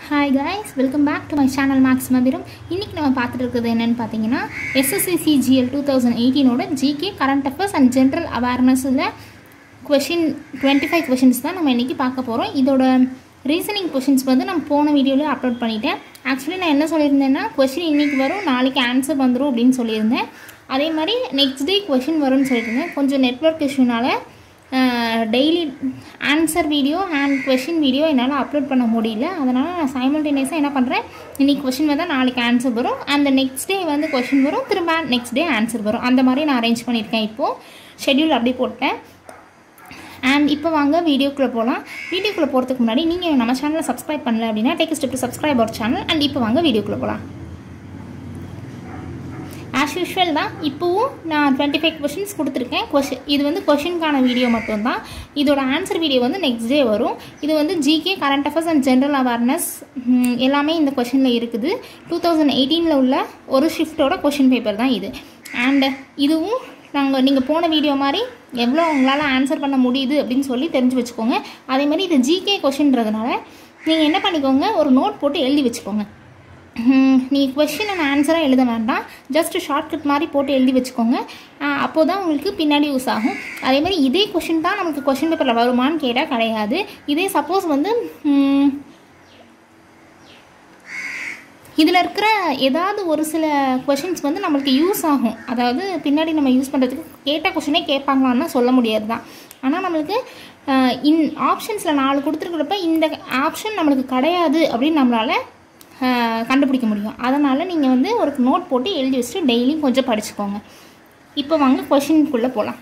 hi guys welcome back to my channel maths Mantram இன்றைக்கி நம்ம பார்த்துட்டு இருக்கிறது என்னென்னு பார்த்தீங்கன்னா எஸ்எஸ்சி ஜிஎல் டூ தௌசண்ட் எயிட்டீனோட GK current affairs and general அவேர்னஸில் கொஷின் டுவெண்ட்டி ஃபைவ் கொஷின்ஸ் தான் நம்ம இன்றைக்கி பார்க்க போகிறோம் இதோட ரீசனிங் கொஷின்ஸ் வந்து நான் போன வீடியோவில் அப்லோட் பண்ணிட்டேன் ஆக்சுவலி நான் என்ன சொல்லியிருந்தேன்னா கொஷின் இன்றைக்கி வரும் நாளைக்கு ஆன்சர் வந்துடும் அப்படின்னு சொல்லியிருந்தேன் அதே மாதிரி நெக்ஸ்ட் டே கொஷின் வரும்னு சொல்லியிருந்தேன் கொஞ்சம் நெட்ஒர்க் இஷ்யூனால் daily answer video and question video என்னால் அப்லோட் பண்ண முடியல அதனால் நான் சைமல்டேனியஸாக என்ன பண்ணுறேன் இன்றைக்கி கொஷின் வந்தால் நாளைக்கு ஆன்சர் வரும் அந்த நெக்ஸ்ட் டே வந்து கொஷின் வரும் திரும்ப நெக்ஸ்ட் டே ஆன்சர் வரும் அந்த மாதிரி நான் அரேஞ்ச் பண்ணியிருக்கேன் இப்போது ஷெட்யூல் அப்படி போட்டேன் அண்ட் இப்போ வாங்க வீடியோக்குள்ளே போகலாம் வீடியோக்குள்ளே போகிறதுக்கு முன்னாடி நீங்கள் நம்ம சேனலை சப்ஸ்கிரைப் பண்ணல அப்படின்னா take step to subscribe our channel and இப்போ வாங்க வீடியோக்குள்ளே போகலாம் ஆஸ் யூஷுவல் தான் இப்போவும் நான் டுவெண்ட்டி ஃபைவ் கொஷின்ஸ் கொடுத்துருக்கேன் கொஷின் இது வந்து கொஷினுக்கான வீடியோ மட்டும்தான் இதோட ஆன்சர் வீடியோ வந்து நெக்ஸ்ட் டே வரும் இது வந்து GK current affairs and general awareness எல்லாமே இந்த கொஷினில் இருக்குது டூ தௌசண்ட் எயிட்டீனில் உள்ள ஒரு ஷிஃப்ட்டோட கொஷின் பேப்பர் தான் இது அண்ட் இதுவும் நாங்கள் நீங்கள் போன வீடியோ மாதிரி எவ்வளோ உங்களால் ஆன்சர் பண்ண முடியுது அப்படின்னு சொல்லி தெரிஞ்சு வச்சுக்கோங்க அதே மாதிரி இது ஜிகே கொஷின்றதுனால நீங்கள் என்ன பண்ணிக்கோங்க ஒரு நோட் போட்டு எழுதி வச்சுக்கோங்க நீங்கள் கொஷின் அண்ட் ஆன்சராக எழுத வேண்டாம் ஜஸ்ட் ஷார்ட்கட் மாதிரி போட்டு எழுதி வச்சுக்கோங்க அப்போ தான் உங்களுக்கு பின்னாடி யூஸ் ஆகும் அதே மாதிரி இதே கொஷின் தான் நமக்கு கொஷின் பேப்பரில் வருமானு கேட்டால் கிடையாது இதே சப்போஸ் வந்து இதில் இருக்கிற ஏதாவது ஒரு சில கொஷின்ஸ் வந்து நம்மளுக்கு யூஸ் ஆகும் அதாவது பின்னாடி நம்ம யூஸ் பண்ணுறதுக்கு கேட்ட கொஷினே கேட்பாங்களான்னு சொல்ல முடியாது தான் ஆனால் நம்மளுக்கு இன் ஆப்ஷன்ஸில் நாலு கொடுத்துருக்குறப்ப இந்த ஆப்ஷன் நம்மளுக்கு கிடையாது அப்படின்னு நம்மளால் கண்டுபிடிக்க முடியும் அதனால் நீங்கள் வந்து ஒரு நோட் போட்டு எழுதி வச்சுட்டு டெய்லியும் கொஞ்சம் படிச்சுக்கோங்க இப்போ வாங்க கொஷின்குள்ளே போகலாம்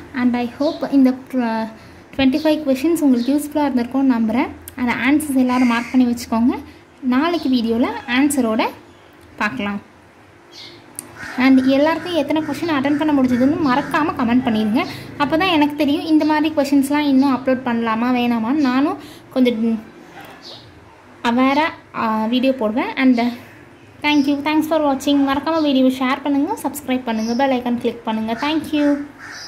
அண்ட் ஐ ஹோப் இந்த டுவெண்ட்டி ஃபைவ் கொஷின்ஸ் உங்களுக்கு யூஸ்ஃபுல்லாக இருந்திருக்கும்னு நம்புகிறேன் அந்த ஆன்சர்ஸ் எல்லோரும் மார்க் பண்ணி வச்சுக்கோங்க நாளைக்கு வீடியோவில் ஆன்சரோட பார்க்கலாம் அண்ட் எல்லாருக்கும் எத்தனை கொஷின் அட்டன் பண்ண முடிஞ்சதுன்னு மறக்காமல் கமெண்ட் பண்ணிடுங்க அப்போ தான் எனக்கு தெரியும் இந்த மாதிரி கொஷின்ஸ்லாம் இன்னும் அப்லோட் பண்ணலாமா வேணாமான்னு நானும் கொஞ்சம் அவேராக வீடியோ போடுவேன் அண்ட் தேங்க்யூ தேங்க்ஸ் ஃபார் வாட்சிங் மறக்காமல் வீடியோ ஷேர் பண்ணுங்கள் சப்ஸ்கிரைப் பண்ணுங்கள் பெல் ஐக்கான் கிளிக் பண்ணுங்கள் தேங்க்யூ